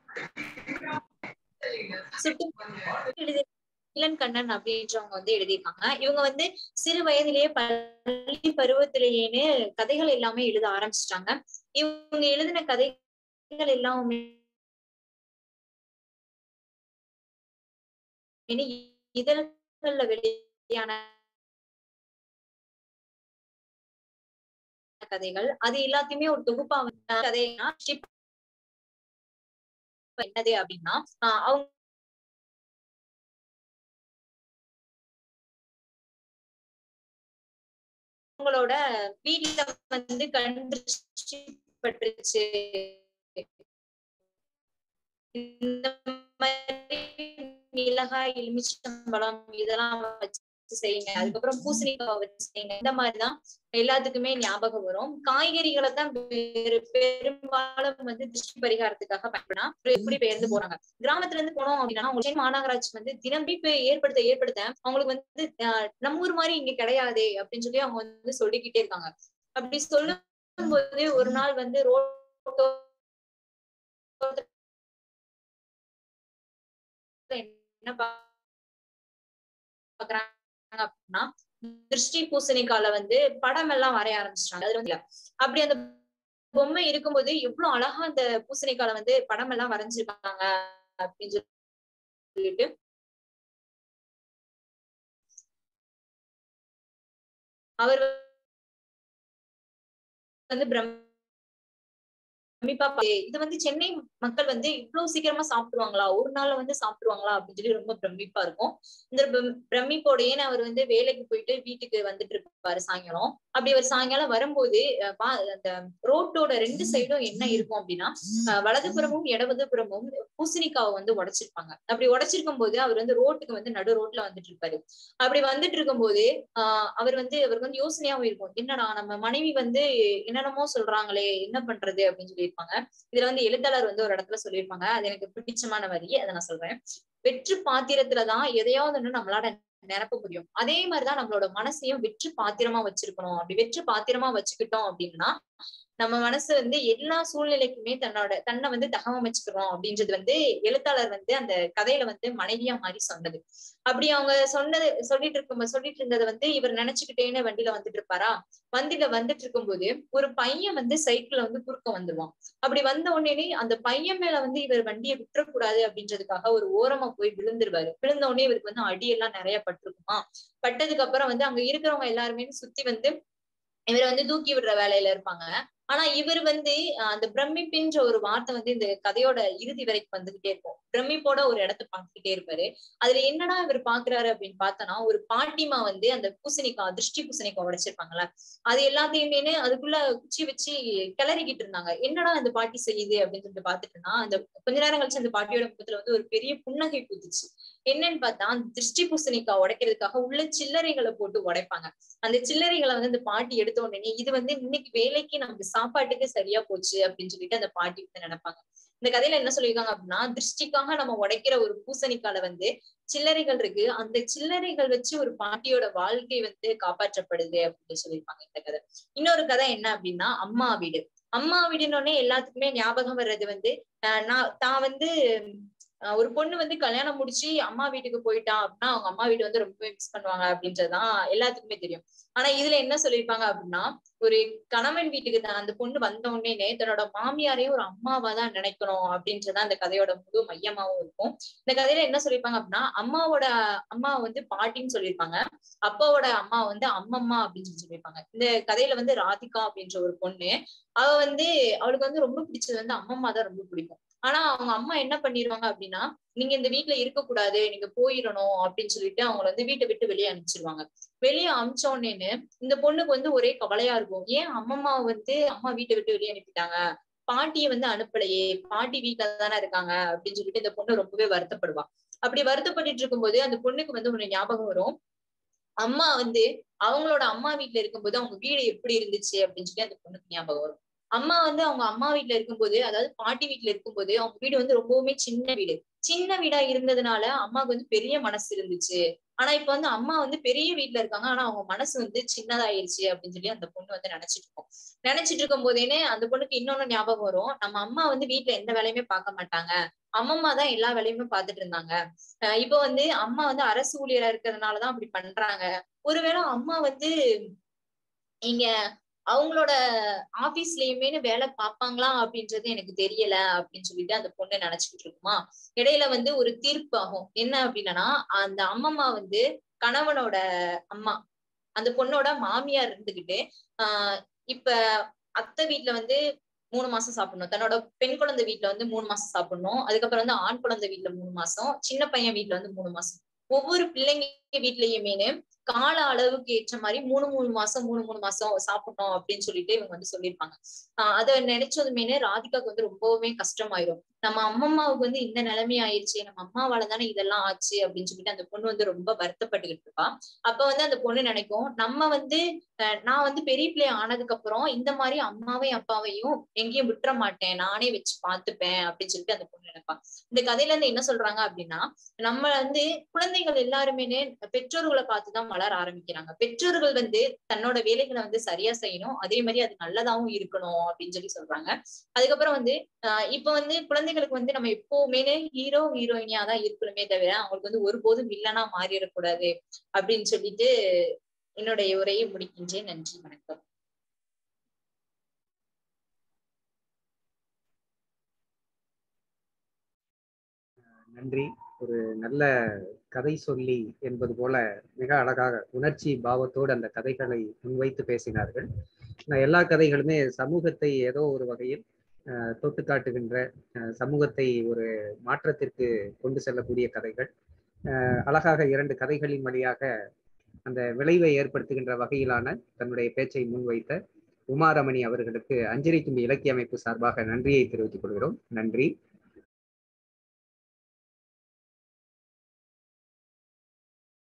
சுட்டு எழுதி இளன் கண்ணன் அப்படின்றவங்க வந்து எழுதியிருக்காங்க இவங்க வந்து சிறு வயதிலேயே பள்ளி பருவத்திலேயேன்னு கதைகள் எல்லாமே எழுத ஆரம்பிச்சிட்டாங்க இவங்க எழுதின கதைகள் எல்லாமே இனி இதழ்கள்ல வெளியான கதைகள் அது எல்லாத்தையுமே ஒரு தொகுப்பா வந்து கதைனா என்னது அப்படின்னா ஆஹ் அவங்க அவங்களோட வீட்டுல வந்து கண்டிச்சு பட்டுருச்சு இந்த மாதிரி மிளகாய் எலுமிச்சம்பழம் இதெல்லாம் வச்சு செய்யுங்க அதுக்கப்புறம் பூசணிக்காய் வச்சு செய்யுங்க இந்த மாதிரிதான் எல்லாத்துக்குமே ஞாபகம் வரும் காய்கறிகளை தான் பெரு- பெரும்பாலும் வந்து திருஷ்டி பரிகாரத்துக்காக பயன்படுனா எப்படி பெயர்ந்து போறாங்க கிராமத்துல இருந்து போனோம் அப்படின்னா உங்களுக்கு மாநகராட்சி வந்து தினம்பி இப்ப ஏற்படுத்த ஏற்படுத்த அவங்களுக்கு வந்து ஆஹ் நம்ம ஊர் மாதிரி இங்க கிடையாதே அப்படின்னு சொல்லி அவங்க வந்து சொல்லிக்கிட்டே இருக்காங்க அப்படி சொல்லும் போது ஒரு நாள் வந்து ரோட்டோ என்ன பாக்குறாங்க அப்படின்னா திருஷ்டி பூசணிக்கால வந்து படம் எல்லாம் வரைய ஆரம்பிச்சிட்டாங்க அதுல வந்து அப்படி அந்த பொம்மை இருக்கும்போது எவ்வளவு அழகா அந்த பூசணிக்கால வந்து படம் எல்லாம் வரைஞ்சிருக்காங்க அப்படின்னு சொல்லிட்டு அவர் வந்து பிரமிப்பா பா- இது வந்து சென்னை மக்கள் வந்து இவ்வளவு சீக்கிரமா சாப்பிடுவாங்களா ஒரு நாள்ல வந்து சாப்பிடுவாங்களா அப்படின்னு சொல்லி ரொம்ப பிரமிப்பா இருக்கும் இந்த பிரம்- பிரமிப்போடயே அவர் வந்து வேலைக்கு போயிட்டு வீட்டுக்கு வந்துட்டு இருப்பாரு சாயங்காலம் அப்படி அவர் சாயங்காலம் வரும்போது அஹ் பா- அந்த ரோட்டோட ரெண்டு சைடும் என்ன இருக்கும் அப்படின்னா அஹ் வலதுபுறமும் இடதுபுறமும் பூசணிக்காவை வந்து உடைச்சிருப்பாங்க அப்படி உடைச்சிருக்கும் போது அவர் வந்து ரோட்டுக்கு வந்து நடு ரோட்ல வந்துட்டு இருப்பாரு அப்படி வந்துட்டு இருக்கும்போது ஆஹ் அவர் வந்து அவருக்கு வந்து யோசனையாவும் இருக்கும் என்னடா நம்ம மனைவி வந்து என்னென்னமோ சொல்றாங்களே என்ன பண்றது அப்படின்னு சொல்லியிருப்பாங்க இதுல வந்து எழுத்தாளர் வந்து ஒரு இடத்துல சொல்லியிருப்பாங்க அது எனக்கு பிடிச்சமான வரி அதை நான் சொல்றேன் வெற்று பாத்திரத்துலதான் எதையாவது ஒண்ணு நம்மளால நிரப்ப முடியும் அதே மாதிரிதான் நம்மளோட மனசையும் வெற்று பாத்திரமா வச்சிருக்கணும் அப்படி வெற்று பாத்திரமா வச்சுக்கிட்டோம் அப்படின்னா நம்ம மனசு வந்து எல்லா சூழ்நிலைக்குமே தன்னோட தன்னை வந்து தகவமைச்சுக்கிறோம் அப்படின்றது வந்து எழுத்தாளர் வந்து அந்த கதையில வந்து மனைவியா மாதிரி சொன்னது அப்படி அவங்க சொன்னது சொல்லிட்டு இருக்கும் சொல்லிட்டு இருந்ததை வந்து இவர் நினைச்சுக்கிட்டேன்னு வண்டியில வந்துட்டு இருப்பாரா வண்டியில வந்துட்டு இருக்கும்போது ஒரு பையன் வந்து சைக்கிள்ல வந்து குறுக்க வந்துருவான் அப்படி வந்த உடனே அந்த பையன் மேல வந்து இவர் வண்டியை விட்டுறக்கூடாது அப்படின்றதுக்காக ஒரு ஓரமா போய் விழுந்துருவாரு விழுந்த உடனே இவருக்கு வந்து அடியெல்லாம் நிறைய பட்டிருக்குமா பட்டதுக்கு அப்புறம் வந்து அங்க இருக்கிறவங்க எல்லாருமே சுத்தி வந்து இவரை வந்து தூக்கி விடுற வேலையில இருப்பாங்க ஆனா இவர் வந்து அஹ் அந்த பிரமிப்புன்ற ஒரு வார்த்தை வந்து இந்த கதையோட இறுதி வரைக்கும் வந்துகிட்டே இருக்கும் பிரமிப்போட ஒரு இடத்த பார்த்துக்கிட்டே இருப்பாரு அதுல என்னடா இவர் பாக்குறாரு அப்படின்னு பார்த்தோன்னா ஒரு பாட்டிமா வந்து அந்த பூசணிக்காய் திருஷ்டி பூசணிக்காய் உடைச்சிருப்பாங்கல்ல அது எல்லாத்தையுமே அதுக்குள்ள குச்சி வச்சு கிளறிக்கிட்டு இருந்தாங்க என்னடா அந்த பாட்டி செய்யுது அப்படின்னு சொல்லிட்டு பாத்துட்டுனா அந்த கொஞ்ச நேரம் கழிச்சு அந்த பாட்டியோட முகத்துல வந்து ஒரு பெரிய புன்னகை பூத்துச்சு என்னன்னு பார்த்தா அந்த திருஷ்டி பூசணிக்காய் உடைக்கிறதுக்காக உள்ள சில்லறைகளை போட்டு உடைப்பாங்க அந்த சில்லறைகளை வந்து அந்த பாட்டி எடுத்த உடனே இது வந்து இன்னைக்கு வேலைக்கு நமக்கு சாப்பாட்டுக்கு சரியா போச்சு அப்படின்னு சொல்லிட்டு அந்த பாட்டி வந்து நினைப்பாங்க இந்த கதையில என்ன சொல்லியிருக்காங்க அப்படின்னா திருஷ்டிக்காக நம்ம உடைக்கிற ஒரு பூசணிக்கால வந்து சில்லறைகள் இருக்கு அந்த சில்லறைகள் வச்சு ஒரு பாட்டியோட வாழ்க்கை வந்து காப்பாற்றப்படுது அப்படின்னு சொல்லியிருப்பாங்க இந்த கதை இன்னொரு கதை என்ன அப்படின்னா அம்மா வீடு அம்மா வீடுன்னு எல்லாத்துக்குமே ஞாபகம் வர்றது வந்து ஆஹ் நான் தான் வந்து ஆஹ் ஒரு பொண்ணு வந்து கல்யாணம் முடிச்சு அம்மா வீட்டுக்கு போயிட்டா அப்படின்னா அவங்க அம்மா வீடு வந்து ரொம்பவே மிஸ் பண்ணுவாங்க அப்படின்றதுதான் எல்லாத்துக்குமே தெரியும் ஆனா இதுல என்ன சொல்லியிருப்பாங்க அப்படின்னா ஒரு கணவன் வீட்டுக்கு தான் அந்த பொண்ணு வந்த உடனே தன்னோட மாமியாரையும் ஒரு அம்மாவா தான் நினைக்கணும் அப்படின்றதான் அந்த கதையோட முழு மையமாவும் இருக்கும் இந்த கதையில என்ன சொல்லியிருப்பாங்க அப்படின்னா அம்மாவோட அம்மா வந்து பாட்டின்னு சொல்லியிருப்பாங்க அப்பாவோட அம்மா வந்து அம்மம்மா அப்படின்னு சொல்லி சொல்லியிருப்பாங்க இந்த கதையில வந்து ராதிகா அப்படின்ற ஒரு பொண்ணு அவ வந்து அவளுக்கு வந்து ரொம்ப பிடிச்சது வந்து அம்மம்மா தான் ரொம்ப பிடிக்கும் ஆனா அவங்க அம்மா என்ன பண்ணிருவாங்க அப்படின்னா நீங்க இந்த வீட்டுல இருக்கக்கூடாது நீங்க போயிடணும் அப்படின்னு சொல்லிட்டு அவங்கள வந்து வீட்டை விட்டு வெளியே அனுப்பிச்சிருவாங்க வெளியே அமிச்ச உடனே இந்த பொண்ணுக்கு வந்து ஒரே கவலையா இருக்கும் ஏன் அம்மம்மா வந்து அம்மா வீட்டை விட்டு வெளியே அனுப்பிட்டாங்க பாட்டியை வந்து அனுப்பலையே பாட்டி வீட்டுல தானே இருக்காங்க அப்படின்னு சொல்லிட்டு இந்த பொண்ணு ரொம்பவே வருத்தப்படுவா அப்படி வருத்தப்பட்டுட்டு இருக்கும்போது அந்த பொண்ணுக்கு வந்து ஒண்ணு ஞாபகம் வரும் அம்மா வந்து அவங்களோட அம்மா வீட்டுல இருக்கும்போது அவங்க வீடு எப்படி இருந்துச்சு அப்படின்னு சொல்லி அந்த பொண்ணுக்கு ஞாபகம் வரும் அம்மா வந்து அவங்க அம்மா வீட்ல இருக்கும்போது அதாவது பாட்டி வீட்ல இருக்கும்போது அவங்க வீடு வந்து ரொம்பவுமே சின்ன வீடு சின்ன வீடா இருந்ததுனால அம்மாவுக்கு வந்து பெரிய மனசு இருந்துச்சு ஆனா இப்ப வந்து அம்மா வந்து பெரிய வீட்ல இருக்காங்க ஆனா அவங்க மனசு வந்து சின்னதாயிருச்சு அப்படின்னு சொல்லி அந்த பொண்ணு வந்து நினைச்சிட்டு இருக்கும் நினைச்சிட்டு இருக்கும் போதேனே அந்த பொண்ணுக்கு இன்னொன்னு ஞாபகம் வரும் நம்ம அம்மா வந்து வீட்ல எந்த வேலையுமே பார்க்க மாட்டாங்க அம்மம்மா தான் எல்லா வேலையுமே பார்த்துட்டு இருந்தாங்க அஹ் இப்ப வந்து அம்மா வந்து அரசு ஊழியரா இருக்கிறதுனாலதான் அப்படி பண்றாங்க ஒருவேளை அம்மா வந்து இங்க அவங்களோட ஆபீஸ்லயுமே வேலை பார்ப்பாங்களா அப்படின்றது எனக்கு தெரியல அப்படின்னு சொல்லிட்டு அந்த பொண்ணு நினைச்சுக்கிட்டு இருக்குமா இடையில வந்து ஒரு தீர்ப்பு ஆகும் என்ன அப்படின்னா அந்த அம்மம்மா வந்து கணவனோட அம்மா அந்த பொண்ணோட மாமியார் இருந்துகிட்டு ஆஹ் இப்ப அத்தை வீட்டுல வந்து மூணு மாசம் சாப்பிடணும் தன்னோட பெண் குழந்தை வீட்டுல வந்து மூணு மாசம் சாப்பிடணும் அதுக்கப்புறம் வந்து ஆண் குழந்தை வீட்டுல மூணு மாசம் சின்ன பையன் வீட்டுல வந்து மூணு மாசம் ஒவ்வொரு பிள்ளைங்க வீட்லயுமே கால அளவுக்கு ஏற்ற மாதிரி மூணு மூணு மாசம் மூணு மூணு மாசம் சாப்பிடணும் அப்படின்னு சொல்லிட்டு இவங்க வந்து சொல்லியிருப்பாங்க ஆஹ் அதை நினைச்சதுமே ராதிகாக்கு வந்து ரொம்பவுமே கஷ்டமாயிரும் நம்ம அம்மம்மாவுக்கு வந்து இந்த நிலைமை ஆயிடுச்சு நம்ம அம்மாவால தானே இதெல்லாம் ஆச்சு அப்படின்னு சொல்லிட்டு அந்த பொண்ணு வந்து ரொம்ப வருத்தப்பட்டுக்கிட்டு இருப்பா அப்ப வந்து அந்த பொண்ணு நினைக்கும் நம்ம வந்து நான் வந்து பெரிய பிள்ளை ஆனதுக்கு அப்புறம் இந்த மாதிரி அம்மாவையும் அப்பாவையும் எங்கேயும் விட்டுற மாட்டேன் நானே வச்சு பாத்துப்பேன் அப்படின்னு சொல்லிட்டு அந்த பொண்ணு நினைப்பான் இந்த கதையில இருந்து என்ன சொல்றாங்க அப்படின்னா நம்ம வந்து குழந்தைகள் எல்லாருமே பெற்றோர்களை பார்த்துதான் வளர ஆரம்பிக்கிறாங்க பெற்றோர்கள் வந்து தன்னோட வேலைகளை வந்து சரியா செய்யணும் அதே மாதிரி அது நல்லதாவும் இருக்கணும் அப்படின்னு சொல்லி சொல்றாங்க அதுக்கப்புறம் வந்து ஆஹ் இப்ப வந்து குழந்தைகளுக்கு வந்து நம்ம எப்பவுமே ஹீரோ ஹீரோயினியா தான் இருக்கணுமே தவிர அவங்களுக்கு வந்து ஒருபோதும் வில்லனா மாறிடக்கூடாது அப்படின்னு சொல்லிட்டு என்னுடைய உரையை முடிக்கின்றேன் நன்றி வணக்கம் நன்றி ஒரு நல்ல கதை சொல்லி என்பது போல மிக அழகாக உணர்ச்சி பாவத்தோடு அந்த கதைகளை முன்வைத்து பேசினார்கள் எல்லா கதைகளுமே சமூகத்தை ஏதோ ஒரு வகையில் தொட்டு காட்டுகின்ற சமூகத்தை ஒரு மாற்றத்திற்கு கொண்டு செல்லக்கூடிய கதைகள் அழகாக இரண்டு கதைகளின் வழியாக அந்த விளைவை ஏற்படுத்துகின்ற வகையிலான தன்னுடைய பேச்சை முன்வைத்த உமாரமணி அவர்களுக்கு அஞ்சலி தும்பி இலக்கிய அமைப்பு சார்பாக நன்றியை தெரிவித்துக் கொள்கிறோம் நன்றி